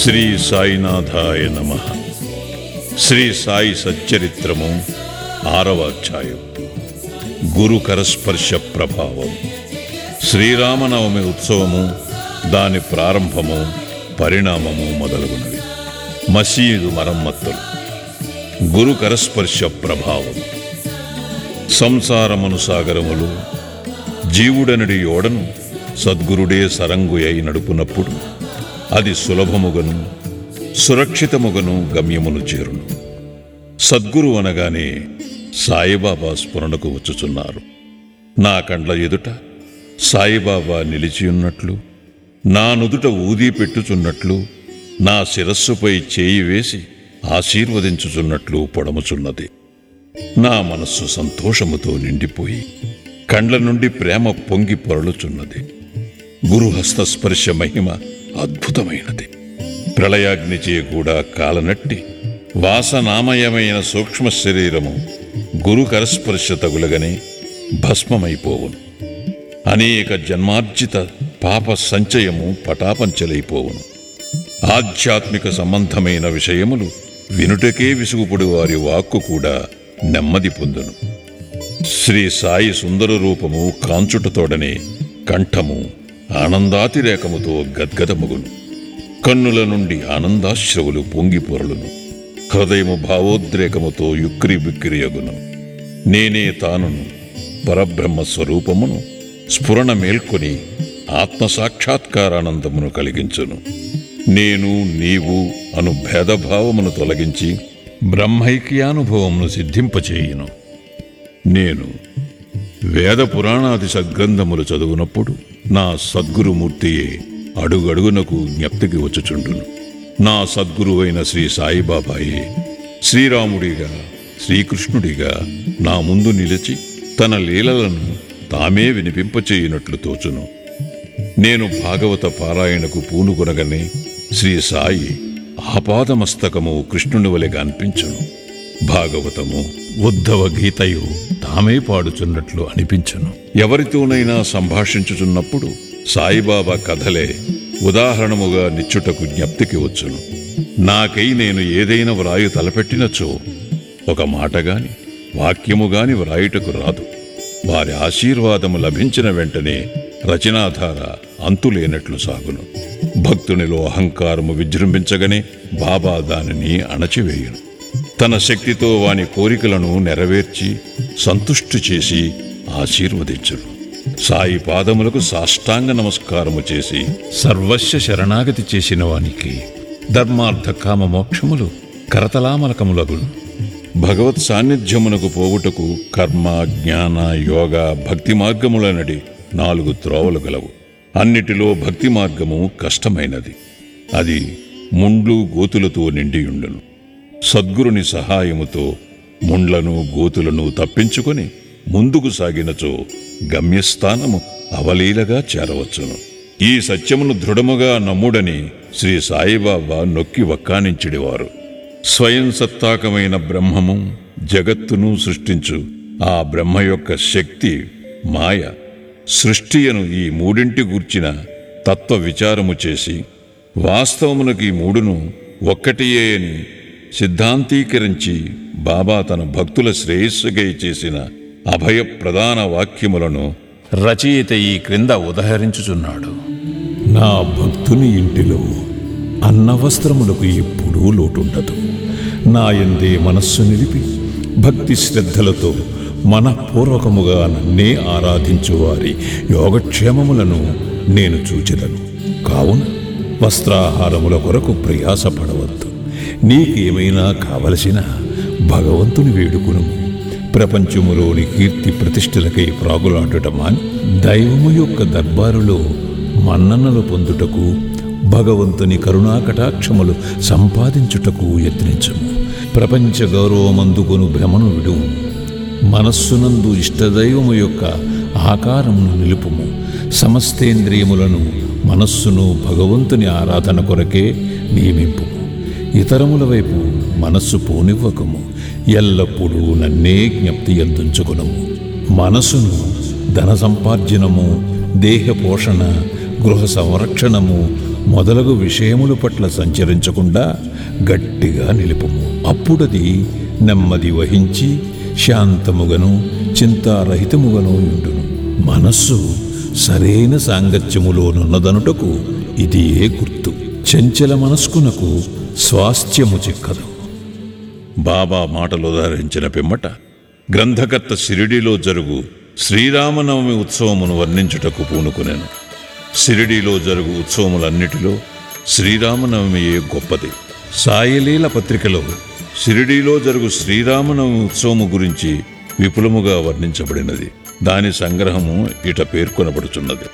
శ్రీ సాయినాథాయ నమ శ్రీ సాయి సచ్చరిత్రము ఆరవ అధ్యాయం గురు కరస్పర్శ ప్రభావం శ్రీరామనవమి ఉత్సవము దాని ప్రారంభము పరిణామము మొదలగునవి మసీదు మరమ్మత్తులు గురు కరస్పర్శ ప్రభావం సంసారమును సాగరములు జీవుడనడి ఓడను సద్గురుడే సరంగు అయి నడుపునప్పుడు అది సులభముగను సురక్షితముగను గమ్యమును చేరును సద్గురు అనగానే సాయిబాబా స్ఫురణకు వచ్చుచున్నారు నా కండ్ల ఎదుట సాయిబాబా నిలిచియున్నట్లు నా నుదుట ఊది పెట్టుచున్నట్లు నా శిరస్సుపై చేయి వేసి ఆశీర్వదించుచున్నట్లు పొడముచున్నది నా మనస్సు సంతోషముతో నిండిపోయి కండ్ల నుండి ప్రేమ పొంగి పొరలుచున్నది గురుహస్త స్పర్శ మహిమ అద్భుతమైనది ప్రళయాగ్నిచే కూడా కాలనట్టి వాసనామయమైన సూక్ష్మ శరీరము గురు కరస్పర్శ తగులగనే భస్మమైపోవును అనేక జన్మార్జిత పాప సంచయము పటాపంచలైపోవును ఆధ్యాత్మిక సంబంధమైన విషయములు వినుటకే విసుగుపడు వారి వాక్కు కూడా నెమ్మది పొందును శ్రీ సాయి సుందర రూపము కాంచుటతోడనే కంఠము ఆనందాతిరేకముతో గద్గదముగును కన్నుల నుండి ఆనందాశ్రవులు పొంగి పొరలును హృదయము భావోద్రేకముతో యుక్రి బిక్కిరియగును నేనే తానును పరబ్రహ్మ స్వరూపమును స్ఫురణ మేల్కొని ఆత్మసాక్షాత్కారానందమును కలిగించును నేను నీవు అను భేదభావమును తొలగించి బ్రహ్మైక్యానుభవమును సిద్ధింపచేయును నేను వేద పురాణాది సద్గ్రంథములు చదువునప్పుడు నా సద్గురుమూర్తియే అడుగడుగునకు జ్ఞప్తికి వచ్చుచుండును నా సద్గురువైన శ్రీ సాయిబాబాయే శ్రీరాముడిగా శ్రీకృష్ణుడిగా నా ముందు నిలిచి తన లీలలను తామే వినిపింపచేయునట్లు తోచును నేను భాగవత పారాయణకు పూనుకొనగనే శ్రీ సాయి ఆపాదమస్తకము కృష్ణుని వలెగా అనిపించును భాగవతము ఉద్ధవ గీతయు తామే పాడుచున్నట్లు అనిపించును ఎవరితోనైనా సంభాషించుచున్నప్పుడు సాయిబాబా కథలే ఉదాహరణముగా నిచ్చుటకు జ్ఞప్తికి వచ్చును నాకై నేను ఏదైనా వ్రాయు తలపెట్టినచో ఒక మాట గాని వాక్యము గాని వ్రాయుటకు రాదు వారి ఆశీర్వాదము లభించిన వెంటనే రచనాధార అంతులేనట్లు సాగును భక్తునిలో అహంకారము విజృంభించగనే బాబా దానిని అణచివేయును తన శక్తితో వాని కోరికలను నెరవేర్చి సంతుష్టి చేసి ఆశీర్వదించును సాయి పాదములకు సాష్టాంగ నమస్కారము చేసి సర్వస్వ శరణాగతి చేసిన వానికి ధర్మార్థ కామ మోక్షములు కరతలామలకములగును భగవత్ సాన్నిధ్యమునకు పోవుటకు కర్మ జ్ఞాన యోగ భక్తి మార్గములనడి నాలుగు త్రోవలు గలవు అన్నిటిలో భక్తి మార్గము కష్టమైనది అది ముండ్లు గోతులతో నిండియుండును సద్గురుని సహాయముతో ముండ్లను గోతులను తప్పించుకొని ముందుకు సాగినచో గమ్యస్థానము అవలీలగా చేరవచ్చును ఈ సత్యమును దృఢముగా నమ్ముడని శ్రీ సాయిబాబా నొక్కి వక్కానించిడివారు స్వయం సత్తాకమైన బ్రహ్మము జగత్తును సృష్టించు ఆ బ్రహ్మ యొక్క శక్తి మాయ సృష్టియను ఈ మూడింటి గూర్చిన తత్వ విచారము చేసి వాస్తవమునకు ఈ మూడును ఒక్కటియే అని సిద్ధాంతీకరించి బాబా తన భక్తుల శ్రేయస్సుకై చేసిన అభయ ప్రధాన వాక్యములను రచయిత ఈ క్రింద ఉదహరించుచున్నాడు నా భక్తుని ఇంటిలో అన్నవస్త్రములకు ఎప్పుడూ లోటుండదు నా యందే మనస్సు నిలిపి భక్తి శ్రద్ధలతో మనపూర్వకముగా నన్నే ఆరాధించు వారి యోగక్షేమములను నేను చూచెదను కావున వస్త్రాహారముల కొరకు ప్రయాసపడవద్దు నీకేమైనా కావలసిన భగవంతుని వేడుకును ప్రపంచములోని కీర్తి ప్రతిష్టలకై ప్రాగులాడటమాని దైవము యొక్క దర్బారులో మన్ననలు పొందుటకు భగవంతుని కరుణాకటాక్షములు సంపాదించుటకు యత్నించము ప్రపంచ గౌరవమందుకొను భ్రమను విడువు మనస్సునందు ఇష్టదైవము యొక్క ఆకారమును నిలుపుము సమస్తేంద్రియములను మనస్సును భగవంతుని ఆరాధన కొరకే నియమింపుము ఇతరముల వైపు మనస్సు పోనివ్వకము ఎల్లప్పుడూ నన్నే జ్ఞప్తి ఎందుంచుకునము మనసును ధన సంపార్జనము దేహ పోషణ గృహ సంరక్షణము మొదలగు విషయముల పట్ల సంచరించకుండా గట్టిగా నిలుపుము అప్పుడది నెమ్మది వహించి శాంతముగను చింతారహితముగను ఉండును మనస్సు సరైన సాంగత్యములోనున్నదనుటకు ఇది ఏ గుర్తు చంచల మనస్కునకు స్వాస్థ్యము చిక్కదు బాబా మాటలు ఉదాహరించిన పిమ్మట గ్రంథకర్త షిరిడిలో జరుగు శ్రీరామనవమి ఉత్సవమును వర్ణించుటకు పూనుకునేను షిరిడిలో జరుగు ఉత్సవములన్నిటిలో శ్రీరామనవమియే గొప్పది సాయిలీల పత్రికలో షిరిడిలో జరుగు శ్రీరామనవమి ఉత్సవము గురించి విపులముగా వర్ణించబడినది దాని సంగ్రహము ఇట పేర్కొనబడుచున్నది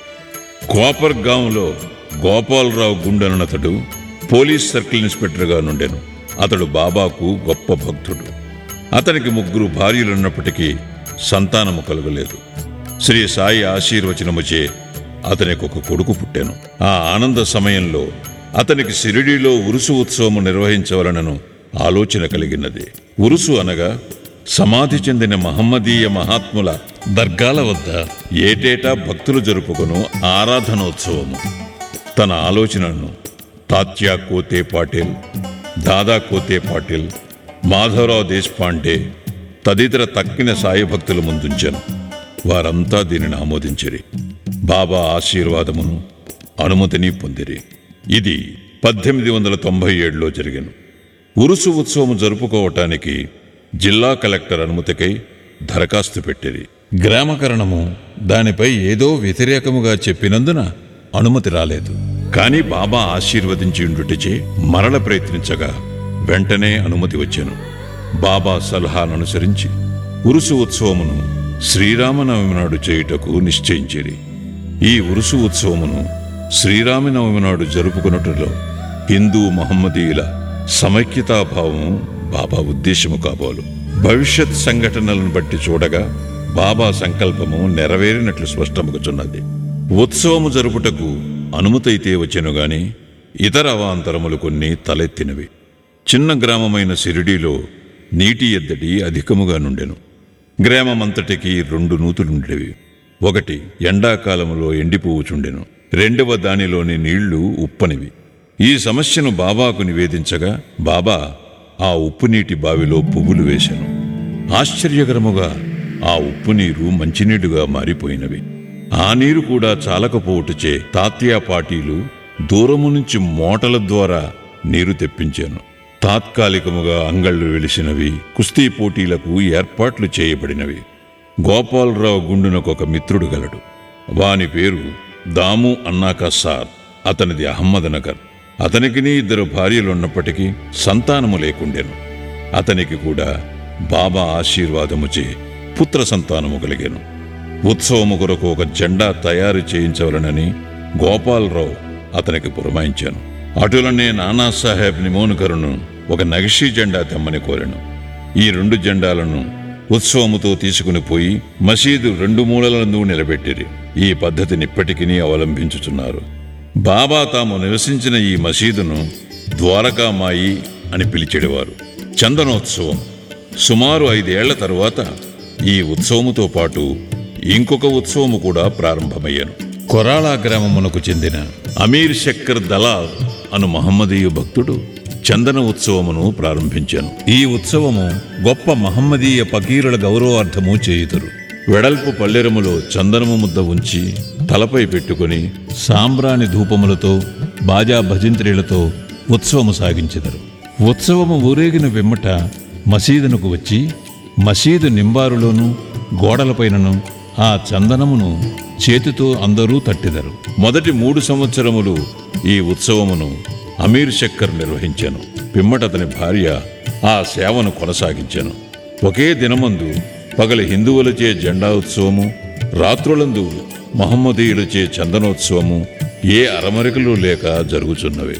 కోపర్గాంలో గోపాలరావు గుండెనతడు పోలీస్ సర్కిల్ ఇన్స్పెక్టర్గా నుండెను అతడు బాబాకు గొప్ప భక్తుడు అతనికి ముగ్గురు భార్యలున్నప్పటికీ సంతానము కలుగలేదు శ్రీ సాయి ఆశీర్వచనముచే అతనికి ఒక కొడుకు పుట్టాను ఆ ఆనంద సమయంలో అతనికి షిరిడీలో ఉరుసు ఉత్సవము నిర్వహించవలనను ఆలోచన కలిగినది ఉరుసు అనగా సమాధి చెందిన మహమ్మదీయ మహాత్ముల దర్గాల వద్ద ఏటేటా భక్తులు జరుపుకొను ఆరాధనోత్సవము తన ఆలోచనను తాత్యా కోతే పాటిల్ దాదా కోతే పాటిల్ మాధవరావు దేశపాండే తదితర తక్కిన సాయి భక్తుల ముందుంచాను వారంతా దీనిని ఆమోదించిరి బాబా ఆశీర్వాదమును అనుమతిని పొందిరి ఇది పద్దెనిమిది వందల తొంభై ఏడులో జరిగాను ఉరుసు ఉత్సవం జరుపుకోవటానికి జిల్లా కలెక్టర్ అనుమతికై దరఖాస్తు పెట్టిరి గ్రామకరణము దానిపై ఏదో వ్యతిరేకముగా చెప్పినందున అనుమతి రాలేదు కాని బాబా ఆశీర్వదించి ఉండుటచే మరల ప్రయత్నించగా వెంటనే అనుమతి వచ్చాను బాబా సలహాను అనుసరించి ఉరుసు ఉత్సవమును శ్రీరామనవమి నాడు చేయుటకు నిశ్చయించిరి ఈ ఉరుసు ఉత్సవమును శ్రీరామనవమి నాడు జరుపుకున్నట్టులో హిందూ మహమ్మదీయుల సమైక్యతాభావము బాబా ఉద్దేశము కాబోలు భవిష్యత్ సంఘటనలను బట్టి చూడగా బాబా సంకల్పము నెరవేరినట్లు స్పష్టమగుచున్నది ఉత్సవము జరుపుటకు అనుమతైతే వచ్చెను గాని ఇతర అవాంతరములు కొన్ని తలెత్తినవి చిన్న గ్రామమైన సిరిడీలో నీటి ఎద్దడి అధికముగా నుండెను గ్రామమంతటికి రెండు నూతులుండేవి ఒకటి ఎండాకాలములో ఎండిపోవుచుండెను రెండవ దానిలోని నీళ్లు ఉప్పనివి ఈ సమస్యను బాబాకు నివేదించగా బాబా ఆ ఉప్పు నీటి బావిలో పువ్వులు వేశాను ఆశ్చర్యకరముగా ఆ ఉప్పు నీరు మంచినీడుగా మారిపోయినవి ఆ నీరు కూడా చాలకపోవుటచే తాత్యా పాటీలు దూరము నుంచి మోటల ద్వారా నీరు తెప్పించాను తాత్కాలికముగా అంగళ్ళు వెలిసినవి కుస్తీ పోటీలకు ఏర్పాట్లు చేయబడినవి గోపాలరావు గుండునకొక మిత్రుడు గలడు వాని పేరు దాము అన్నాక సార్ అతనిది అహ్మద్నగర్ అతనికిని ఇద్దరు భార్యలున్నప్పటికీ సంతానము లేకుండెను అతనికి కూడా బాబా ఆశీర్వాదముచే పుత్ర సంతానము కలిగెను ఉత్సవము కొరకు ఒక జెండా తయారు చేయించవలనని గోపాలరావు అతనికి పురమాయించాను అటులనే నానాసాహెబ్ నిమోనుకరును ఒక నగిషీ జెండా తెమ్మని కోరెను ఈ రెండు జెండాలను ఉత్సవముతో తీసుకుని పోయి మసీదు రెండు మూలలందు నిలబెట్టిరి ఈ పద్ధతిని ఇప్పటికీ అవలంబించుచున్నారు బాబా తాము నివసించిన ఈ మసీదును ద్వారకామాయి అని పిలిచెడవారు చందనోత్సవం సుమారు ఐదేళ్ల తరువాత ఈ ఉత్సవముతో పాటు ఇంకొక ఉత్సవము కూడా ప్రారంభమయ్యాను కొరాళా గ్రామమునకు చెందిన అమీర్ శక్కర్ దలాల్ అను మహమ్మదీయ భక్తుడు చందన ఉత్సవమును ప్రారంభించాను ఈ ఉత్సవము గొప్ప మహమ్మదీయ పకీరుల గౌరవార్థము చేయుదురు వెడల్పు పల్లెరములో చందనము ముద్ద ఉంచి తలపై పెట్టుకుని సాంబ్రాణి ధూపములతో బాజా భజంత్రీలతో ఉత్సవము సాగించెదరు ఉత్సవము ఊరేగిన వెమ్మట మసీదునకు వచ్చి మసీదు నింబారులోను గోడలపైనను ఆ చందనమును చేతితో అందరూ తట్టిదరు మొదటి మూడు సంవత్సరములు ఈ ఉత్సవమును అమీర్ శక్కర్ నిర్వహించాను పిమ్మట అతని భార్య ఆ సేవను కొనసాగించాను ఒకే దినమందు పగలి హిందువులచే జెండా ఉత్సవము రాత్రులందు మహమ్మదీయులచే చందనోత్సవము ఏ అరమరికలు లేక జరుగుచున్నవి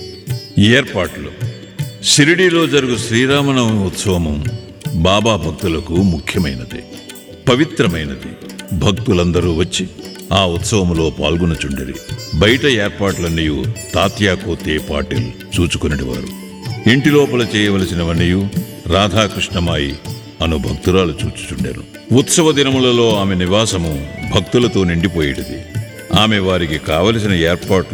ఏర్పాట్లు షిరిడీలో జరుగు శ్రీరామనవమి ఉత్సవము బాబా భక్తులకు ముఖ్యమైనది పవిత్రమైనది భక్తులందరూ వచ్చి ఆ ఉత్సవములో పాల్గొనచుండిరి బయట ఏర్పాట్లన్నీ తాత్యా కోతే పాటిల్ చూచుకునేవారు ఇంటి లోపల చేయవలసినవన్నీ రాధాకృష్ణమాయి అను భక్తురాలు చూచుచుండెను ఉత్సవ దినములలో ఆమె నివాసము భక్తులతో నిండిపోయేటిది ఆమె వారికి కావలసిన ఏర్పాట్లు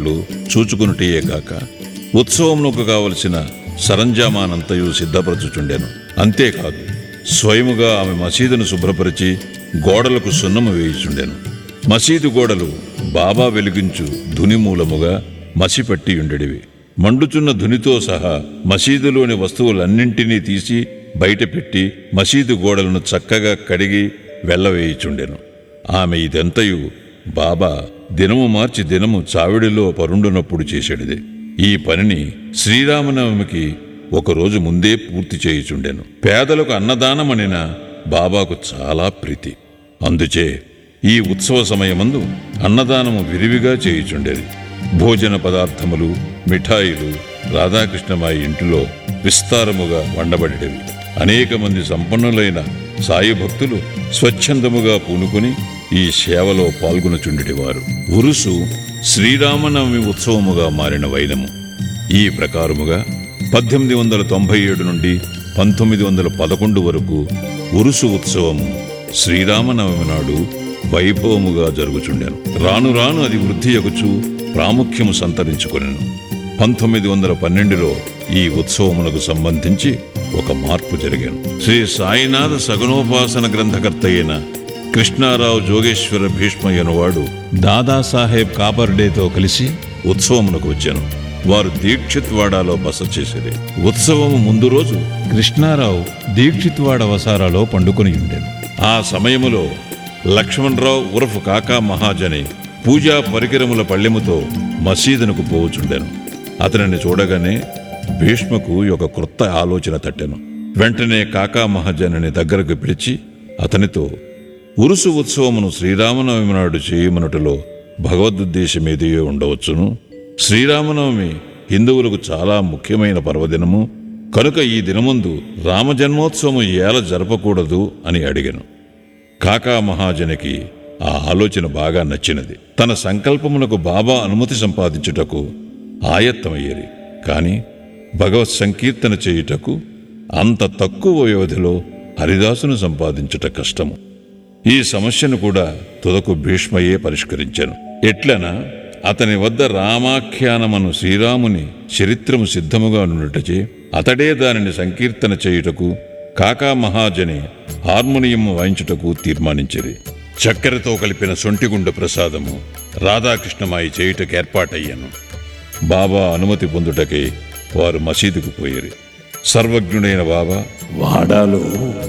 చూచుకునుటయే కాక ఉత్సవమునకు కావలసిన సరంజామానంతయు సిద్ధపరచుచుండెను అంతేకాదు స్వయముగా ఆమె మసీదును శుభ్రపరిచి గోడలకు సున్నము వేయుచుండెను మసీదు గోడలు బాబా వెలిగించు ధుని మూలముగా మసిపట్టి ఉండెడివి మండుచున్న ధునితో సహా మసీదులోని వస్తువులన్నింటినీ తీసి బయటపెట్టి మసీదు గోడలను చక్కగా కడిగి వెళ్ళవేయుచుండెను ఆమె ఇదంతయు బాబా దినము మార్చి దినము చావిడిలో పరుండునప్పుడు చేసేటిది ఈ పనిని శ్రీరామనవమికి ఒకరోజు ముందే పూర్తి చేయుచుండెను పేదలకు అన్నదానమనిన బాబాకు చాలా ప్రీతి అందుచే ఈ ఉత్సవ సమయమందు అన్నదానము విరివిగా చేయుచుండేది భోజన పదార్థములు మిఠాయిలు రాధాకృష్ణమాయి ఇంటిలో విస్తారముగా వండబడేవి అనేక మంది సంపన్నులైన సాయి భక్తులు స్వచ్ఛందముగా పూనుకొని ఈ సేవలో పాల్గొనుచుండేటివారు ఉరుసు శ్రీరామనవమి ఉత్సవముగా మారిన వైనము ఈ ప్రకారముగా పద్దెనిమిది వందల తొంభై ఏడు నుండి పంతొమ్మిది వందల పదకొండు వరకు ఉరుసు ఉత్సవము శ్రీరామనవమి నాడు వైభవముగా జరుగుచుండెను రాను రాను అది వృద్ధి యొగుచు ప్రాముఖ్యము సంతరించుకొనెను పంతొమ్మిది వందల పన్నెండులో ఈ ఉత్సవమునకు సంబంధించి ఒక మార్పు జరిగాను శ్రీ సాయినాథ సగుణోపాసన గ్రంథకర్త అయిన కృష్ణారావు జోగేశ్వర భీష్మయ్యనవాడు దాదాసాహెబ్ కాపర్డేతో కలిసి ఉత్సవమునకు వచ్చాను వారు దీక్షిత్వాడాలో బస చేసేది ఉత్సవము ముందు రోజు కృష్ణారావు దీక్షిత్వాడ వసారాలో పండుకొని ఉండెను ఆ సమయములో లక్ష్మణరావు ఉరఫ్ కాకా మహాజని పూజా పరికరముల పళ్ళెముతో మసీదునకు పోవుచుండెను అతనిని చూడగానే భీష్మకు ఒక క్రొత్త ఆలోచన తట్టెను వెంటనే కాకా మహాజనిని దగ్గరకు పిలిచి అతనితో ఉరుసు ఉత్సవమును శ్రీరామనవమి నాడు చేయమనుటలో భగవదుద్దేశమేదియో ఉండవచ్చును శ్రీరామనవమి హిందువులకు చాలా ముఖ్యమైన పర్వదినము కనుక ఈ దినముందు రామజన్మోత్సవము ఏల జరపకూడదు అని అడిగాను కాకా మహాజనికి ఆ ఆలోచన బాగా నచ్చినది తన సంకల్పమునకు బాబా అనుమతి సంపాదించుటకు ఆయత్తమయ్యేది కాని భగవత్ సంకీర్తన చేయుటకు అంత తక్కువ వ్యవధిలో హరిదాసును సంపాదించుట కష్టము ఈ సమస్యను కూడా తుదకు భీష్మయే పరిష్కరించాను ఎట్లనా అతని వద్ద రామాఖ్యానమను శ్రీరాముని చరిత్రము సిద్ధముగా నుండుటచే అతడే దానిని సంకీర్తన చేయుటకు కాకా మహాజని హార్మోనియం వాయించుటకు తీర్మానించిరి చక్కెరతో కలిపిన సొంటిగుండ ప్రసాదము రాధాకృష్ణమాయి చేయుటకు ఏర్పాటయ్యాను బాబా అనుమతి పొందుటకై వారు మసీదుకు పోయిరి సర్వజ్ఞుడైన బాబా వాడాలో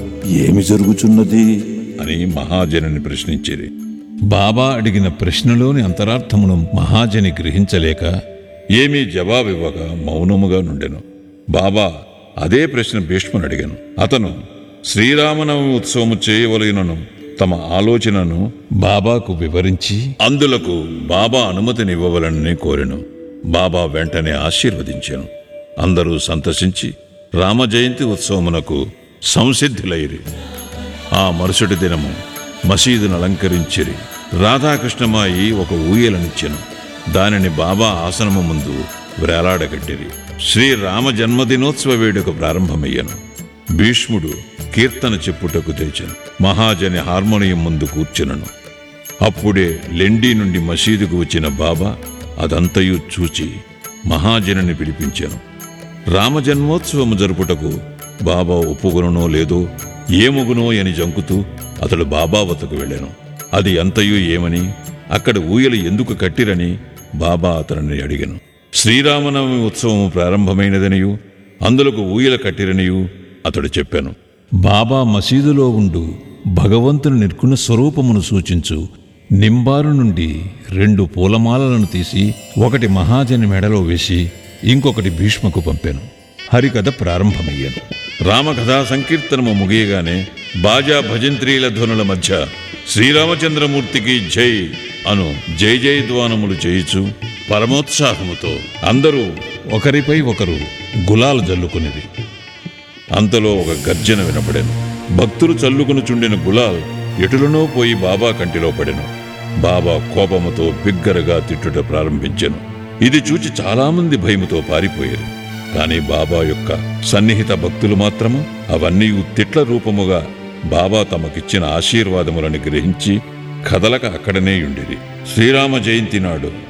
ఏమి జరుగుచున్నది అని మహాజనిని ప్రశ్నించిరి బాబా అడిగిన ప్రశ్నలోని అంతరార్థమును మహాజని గ్రహించలేక ఏమీ జవాబివ్వక మౌనముగా నుండెను బాబా అదే ప్రశ్న భీష్ముని అడిగాను అతను శ్రీరామనవమి ఉత్సవము చేయవలెనను తమ ఆలోచనను బాబాకు వివరించి అందులకు బాబా అనుమతినివ్వవలనని కోరెను బాబా వెంటనే ఆశీర్వదించాను అందరూ సంతసించి రామజయంతి ఉత్సవమునకు సంసిద్ధులైరి ఆ మరుసటి దినము మసీదును అలంకరించిరి రాధాకృష్ణమాయి ఒక ఊయలనిచ్చెను దానిని బాబా ఆసనము ముందు వ్రేలాడగట్టిరి శ్రీ రామ జన్మదినోత్సవ వేడుక ప్రారంభమయ్యను భీష్ముడు కీర్తన చెప్పుటకు తెచ్చాను మహాజని హార్మోనియం ముందు కూర్చునను అప్పుడే లెండి నుండి మసీదుకు వచ్చిన బాబా అదంతయు చూచి మహాజనుని పిలిపించాను రామజన్మోత్సవము జరుపుటకు బాబా ఒప్పుకొనో లేదో ఏమొగునో అని జంకుతూ అతడు బాబా వద్దకు వెళ్ళాను అది అంతయు ఏమని అక్కడ ఊయలు ఎందుకు కట్టిరని బాబా అతనిని అడిగాను శ్రీరామనవమి ఉత్సవము ప్రారంభమైనదనియు అందులకు ఊయల కట్టిరనియు అతడు చెప్పాను బాబా మసీదులో ఉండు భగవంతుని నిర్గుణ స్వరూపమును సూచించు నింబారు నుండి రెండు పూలమాలలను తీసి ఒకటి మహాజని మెడలో వేసి ఇంకొకటి భీష్మకు పంపాను హరికథ ప్రారంభమయ్యాను రామకథా సంకీర్తనము ముగియగానే బాజా భజంత్రీల ధ్వనుల మధ్య శ్రీరామచంద్రమూర్తికి జై అను జై జయధ్వానములు చేయుచు పరమోత్సాహముతో అందరూ ఒకరిపై ఒకరు గులాలు జల్లుకునిది అంతలో ఒక గర్జన వినపడెను భక్తులు చల్లుకుని చుండిన గులాల్ ఎటులనో పోయి బాబా కంటిలో పడెను బాబా కోపముతో బిగ్గరగా తిట్టుట ప్రారంభించెను ఇది చూచి చాలామంది భయముతో పారిపోయారు కాని బాబా యొక్క సన్నిహిత భక్తులు మాత్రము అవన్నీ తిట్ల రూపముగా బాబా తమకిచ్చిన ఆశీర్వాదములను గ్రహించి కదలక అక్కడనే ఉండిరి శ్రీరామ జయంతి నాడు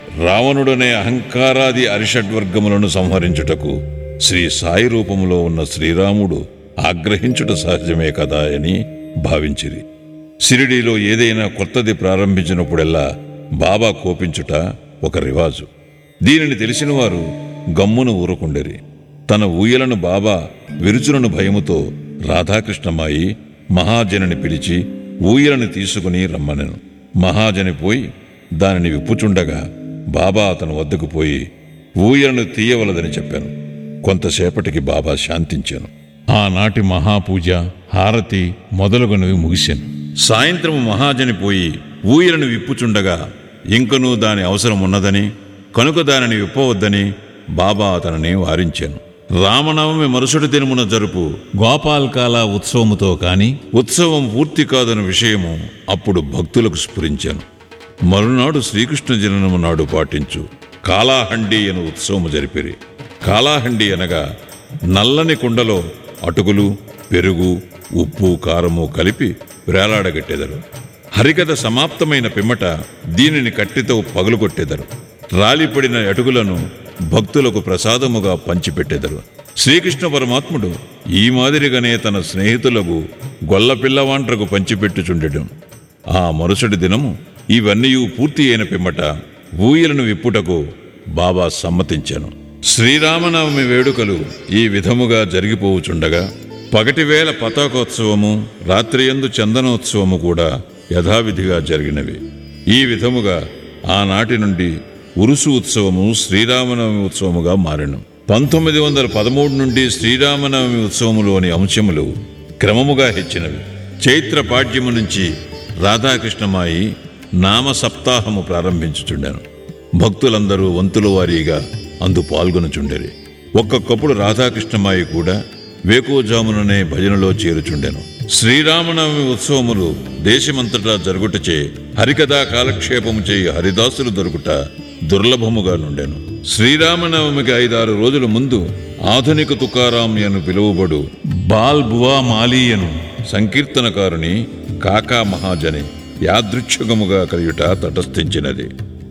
రావణుడనే అహంకారాది అరిషడ్వర్గములను సంహరించుటకు శ్రీ సాయి రూపములో ఉన్న శ్రీరాముడు ఆగ్రహించుట సహజమే కదా అని భావించిరి సిరిడీలో ఏదైనా కొత్తది ప్రారంభించినప్పుడెల్లా బాబా కోపించుట ఒక రివాజు దీనిని తెలిసిన వారు గమ్మును ఊరుకుండేరి తన ఊయలను బాబా విరుచునను భయముతో రాధాకృష్ణమాయి మహాజనిని పిలిచి ఊయలను తీసుకుని రమ్మనెను మహాజని పోయి దానిని విప్పుచుండగా బాబా అతను వద్దకు పోయి ఊయలను తీయవలదని చెప్పాను కొంతసేపటికి బాబా శాంతించాను ఆనాటి మహాపూజ హారతి మొదలగునవి ముగిశాను సాయంత్రం మహాజని పోయి ఊయలను విప్పుచుండగా ఇంకనూ దాని అవసరం ఉన్నదని కనుక దానిని విప్పవద్దని బాబా అతనిని వారించాను రామనవమి మరుసటి దినమున జరుపు గోపాల్కాల ఉత్సవముతో కాని ఉత్సవం పూర్తి కాదన్న విషయము అప్పుడు భక్తులకు స్ఫురించాను మరునాడు శ్రీకృష్ణ జననము నాడు పాటించు కాలాహండి అను ఉత్సవము జరిపిరి కాలాహండి అనగా నల్లని కుండలో అటుకులు పెరుగు ఉప్పు కారము కలిపి వేలాడగట్టెదరు హరికథ సమాప్తమైన పిమ్మట దీనిని కట్టితో పగులుకొట్టెదరు రాలిపడిన అటుకులను భక్తులకు ప్రసాదముగా పంచిపెట్టెదరు శ్రీకృష్ణ పరమాత్ముడు ఈ మాదిరిగానే తన స్నేహితులకు గొల్ల పిల్లవాంట్రకు పంచిపెట్టుచుండెడు ఆ మరుసటి దినము ఇవన్నీ పూర్తి అయిన పిమ్మట ఊయలను విప్పుటకు బాబా సమ్మతించాను శ్రీరామనవమి వేడుకలు ఈ విధముగా జరిగిపోవుచుండగా పగటివేళ పతాకోత్సవము రాత్రియందు చందనోత్సవము కూడా యథావిధిగా జరిగినవి ఈ విధముగా ఆనాటి నుండి ఉరుసు ఉత్సవము శ్రీరామనవమి ఉత్సవముగా మారెను పంతొమ్మిది వందల పదమూడు నుండి శ్రీరామనవమి ఉత్సవములోని అంశములు క్రమముగా హెచ్చినవి చైత్ర పాడ్యము నుంచి రాధాకృష్ణమాయి నామ సప్తాహము ప్రారంభించుచుండాను భక్తులందరూ వంతుల వారీగా అందు పాల్గొనుచుండేరి ఒక్కొక్కప్పుడు రాధాకృష్ణమాయి కూడా వేకోజాముననే భజనలో చేరుచుండెను శ్రీరామనవమి ఉత్సవములు దేశమంతటా జరుగుటచే హరికథా కాలక్షేపము చేయి హరిదాసులు దొరుకుట దుర్లభముగా నుండెను శ్రీరామనవమికి ఐదారు రోజుల ముందు ఆధునిక తుకారాం అని పిలువబడు బాల్ బువా మాలీయను సంకీర్తనకారుని కాకా మహాజని యాదృచ్ఛికముగా కలియుట తటస్థించినది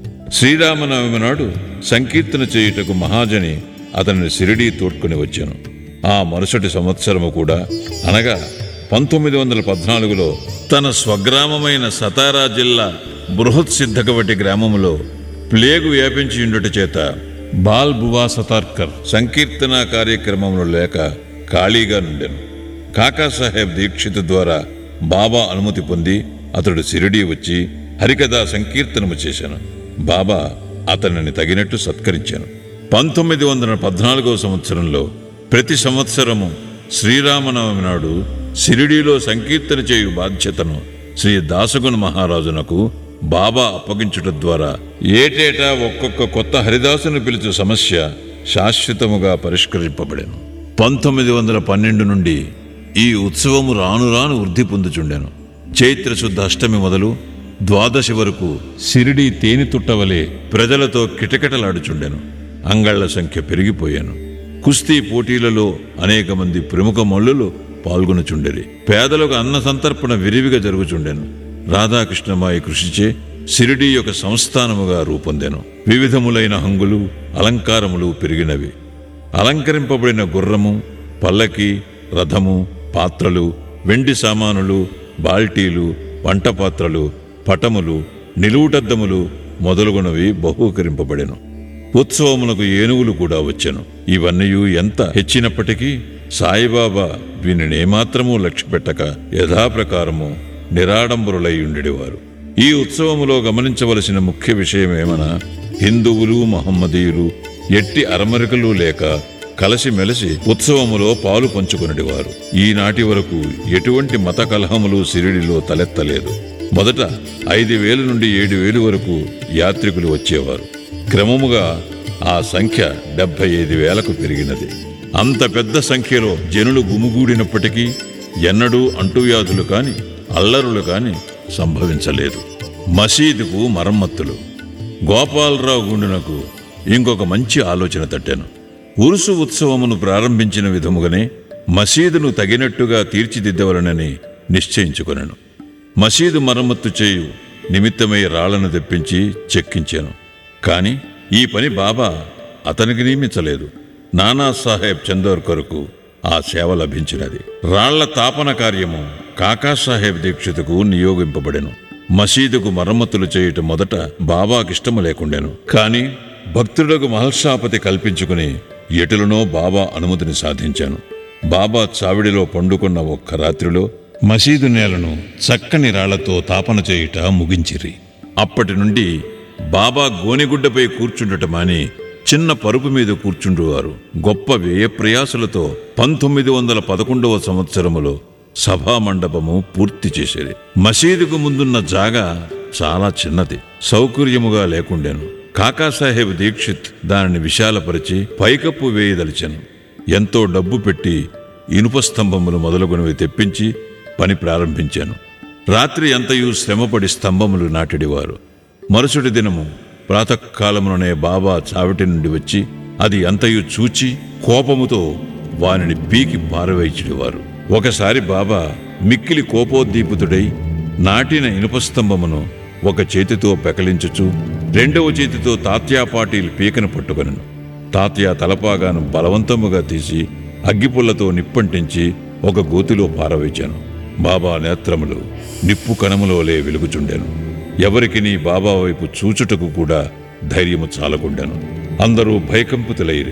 శ్రీరామనవమి నాడు సంకీర్తన చేయుటకు మహాజని అతనిని సిరిడీ తోడ్కొని వచ్చాను ఆ మరుసటి సంవత్సరము కూడా అనగా పంతొమ్మిది వందల పద్నాలుగులో తన స్వగ్రామమైన సతారా జిల్లా బృహత్ సిద్ధకవటి గ్రామములో ప్లేగు వ్యాపించి ఉండుట చేత బాల్ బువా సతార్కర్ సంకీర్తన కార్యక్రమంలో లేక ఖాళీగా నుండెను కాకాసాహెబ్ దీక్షిత్ ద్వారా బాబా అనుమతి పొంది అతడు సిరిడీ వచ్చి హరికథా సంకీర్తనము చేశాను బాబా అతనిని తగినట్టు సత్కరించాను పంతొమ్మిది వందల పద్నాలుగవ సంవత్సరంలో ప్రతి సంవత్సరము శ్రీరామనవమి నాడు సిరిడీలో సంకీర్తన చేయు బాధ్యతను శ్రీ దాసగుణ మహారాజునకు బాబా అప్పగించుట ద్వారా ఏటేటా ఒక్కొక్క కొత్త హరిదాసును పిలుచు సమస్య శాశ్వతముగా పరిష్కరింపబడెను పంతొమ్మిది వందల పన్నెండు నుండి ఈ ఉత్సవము రాను రాను వృద్ధి పొందుచుండెను చైత్ర శుద్ధ అష్టమి మొదలు ద్వాదశి వరకు సిరిడి తేనె తుట్టవలే ప్రజలతో కిటకిటలాడుచుండెను అంగళ్ల సంఖ్య పెరిగిపోయాను కుస్తీ పోటీలలో అనేక మంది ప్రముఖ మల్లులు పాల్గొనుచుండెరి పేదలకు అన్న సంతర్పణ విరివిగా జరుగుచుండెను రాధాకృష్ణమాయి కృషిచే సిరిడి యొక్క సంస్థానముగా రూపొందెను వివిధములైన హంగులు అలంకారములు పెరిగినవి అలంకరింపబడిన గుర్రము పల్లకి రథము పాత్రలు వెండి సామానులు బాల్టీలు వంట పాత్రలు పటములు నిలువుటద్దములు మొదలుగునవి బహూకరింపబడెను ఉత్సవమునకు ఏనుగులు కూడా వచ్చెను ఇవన్నీ ఎంత హెచ్చినప్పటికీ సాయిబాబా వీనిని ఏమాత్రమూ లక్ష్యపెట్టక యథాప్రకారము నిరాడంబరులై ఉండేవారు ఈ ఉత్సవములో గమనించవలసిన ముఖ్య విషయమేమనా హిందువులు మహమ్మదీయులు ఎట్టి అరమరికలు లేక కలిసిమెలిసి ఉత్సవములో పాలు పంచుకునేవారు ఈనాటి వరకు ఎటువంటి మత కలహములు సిరిడిలో తలెత్తలేదు మొదట ఐదు వేల నుండి ఏడు వేలు వరకు యాత్రికులు వచ్చేవారు క్రమముగా ఆ సంఖ్య డెబ్బై ఐదు వేలకు పెరిగినది అంత పెద్ద సంఖ్యలో జనులు గుమిగూడినప్పటికీ ఎన్నడూ అంటువ్యాధులు కాని అల్లరులు కాని సంభవించలేదు మసీదుకు మరమ్మతులు గోపాలరావు గుండునకు ఇంకొక మంచి ఆలోచన తట్టాను ఉరుసు ఉత్సవమును ప్రారంభించిన విధముగానే మసీదును తగినట్టుగా తీర్చిదిద్దవలనని నిశ్చయించుకొనెను మసీదు మరమ్మత్తు చేయు నిమిత్తమై రాళ్లను తెప్పించి చెక్కించాను కాని ఈ పని బాబా అతనికి నియమించలేదు నానాసాహెబ్ చందోర్కర్కు ఆ సేవ లభించినది రాళ్ల తాపన కార్యము కాకాసాహెబ్ దీక్షితుకు నియోగింపబడెను మసీదుకు మరమ్మతులు చేయటం మొదట బాబాకిష్టము లేకుండెను కాని భక్తులకు మహల్సాపతి కల్పించుకుని ఎటులనో బాబా అనుమతిని సాధించాను బాబా చావిడిలో పండుకున్న ఒక్క రాత్రిలో మసీదు నేలను చక్కని రాళ్లతో తాపన చేయుట ముగించిరి అప్పటి నుండి బాబా గోనెగుడ్డపై కూర్చుండటం మాని చిన్న పరుపు మీద కూర్చుండువారు గొప్ప వ్యయ ప్రయాసలతో పంతొమ్మిది వందల పదకొండవ సంవత్సరములో సభా మండపము పూర్తి చేసేది మసీదుకు ముందున్న జాగా చాలా చిన్నది సౌకర్యముగా లేకుండెను కాకాసాహెబ్ దీక్షిత్ దానిని విశాలపరిచి పైకప్పు వేయదలిచెను ఎంతో డబ్బు పెట్టి ఇనుప స్తంభములు మొదలుగునవి తెప్పించి పని ప్రారంభించాను రాత్రి అంతయు శ్రమపడి స్తంభములు నాటిడివారు మరుసటి దినము ప్రాతకాలముననే బాబా చావిటి నుండి వచ్చి అది అంతయు చూచి కోపముతో వానిని పీకి పారవేయిచిడివారు ఒకసారి బాబా మిక్కిలి కోపోద్దీపితుడై నాటిన ఇనుప స్తంభమును ఒక చేతితో పెకలించుచు రెండవ చేతితో తాత్యా పాటీలు పీకను పట్టుకొనెను తాతయ్య తలపాగాను బలవంతముగా తీసి అగ్గిపుల్లతో నిప్పంటించి ఒక గోతిలో పారవేచాను బాబా నేత్రములు నిప్పు కణములోలే వెలుగుచుండెను ఎవరికి నీ బాబా వైపు చూచుటకు కూడా ధైర్యము చాలకుండాను అందరూ భయకంపితులైరి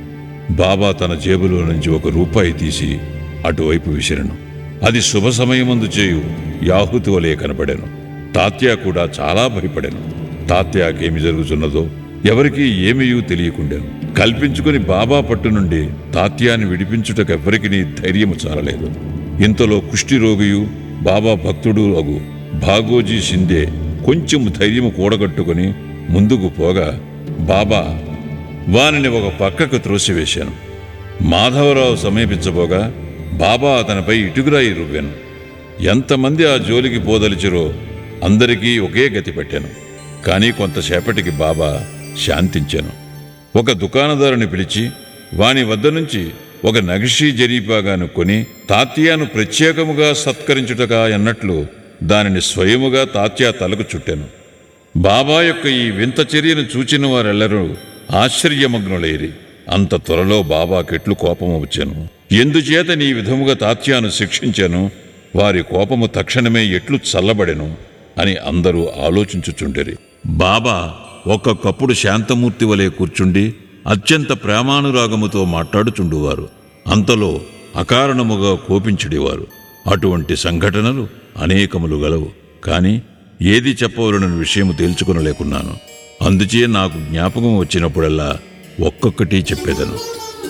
బాబా తన జేబులో నుంచి ఒక రూపాయి తీసి అటువైపు విసిరను అది శుభ సమయమందు చేయు యాహుతి వలె కనబడాను తాత్యా కూడా చాలా భయపడాను తాత్యాకేమి జరుగుతున్నదో ఎవరికీ ఏమీయూ తెలియకుండాను కల్పించుకుని బాబా పట్టు నుండి తాత్యాన్ని విడిపించుటకెవ్వరికి నీ ధైర్యము చాలలేదు ఇంతలో కుష్టి రోగియు బాబా భక్తుడు అగు భాగోజీ షిందే కొంచెం ధైర్యము కూడగట్టుకుని ముందుకు పోగా బాబా వానిని ఒక పక్కకు త్రోసివేశాను మాధవరావు సమీపించబోగా బాబా అతనిపై ఇటుకురాయి రువ్వాను ఎంతమంది ఆ జోలికి పోదలిచిరో అందరికీ ఒకే గతి పెట్టాను కానీ కొంతసేపటికి బాబా శాంతించాను ఒక దుకాణదారుని పిలిచి వాని వద్ద నుంచి ఒక నగిషీ జరీపాగాను కొని తాత్యాను ప్రత్యేకముగా సత్కరించుటగా అన్నట్లు దానిని స్వయముగా తాత్యా తలకు చుట్టాను బాబా యొక్క ఈ వింత చర్యను చూచిన వారెల్లరూ ఆశ్చర్యమగ్నులైరి అంత త్వరలో బాబాకెట్లు కోపము వచ్చాను ఎందుచేత నీ విధముగా తాత్యాను శిక్షించాను వారి కోపము తక్షణమే ఎట్లు చల్లబడెను అని అందరూ ఆలోచించుచుండిరి బాబా ఒక్కొక్కప్పుడు శాంతమూర్తి వలె కూర్చుండి అత్యంత ప్రేమానురాగముతో మాట్లాడుచుండువారు అంతలో అకారణముగా కోపించుడివారు అటువంటి సంఘటనలు అనేకములు గలవు కాని ఏది చెప్పవలనని విషయము తేల్చుకొనలేకున్నాను అందుచే నాకు జ్ఞాపకం వచ్చినప్పుడల్లా ఒక్కొక్కటి చెప్పేదను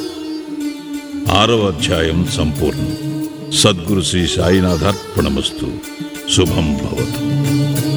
ఆరవ అధ్యాయం సంపూర్ణం సద్గురు శ్రీ సాయినాథార్పణమస్తు శుభం భవతు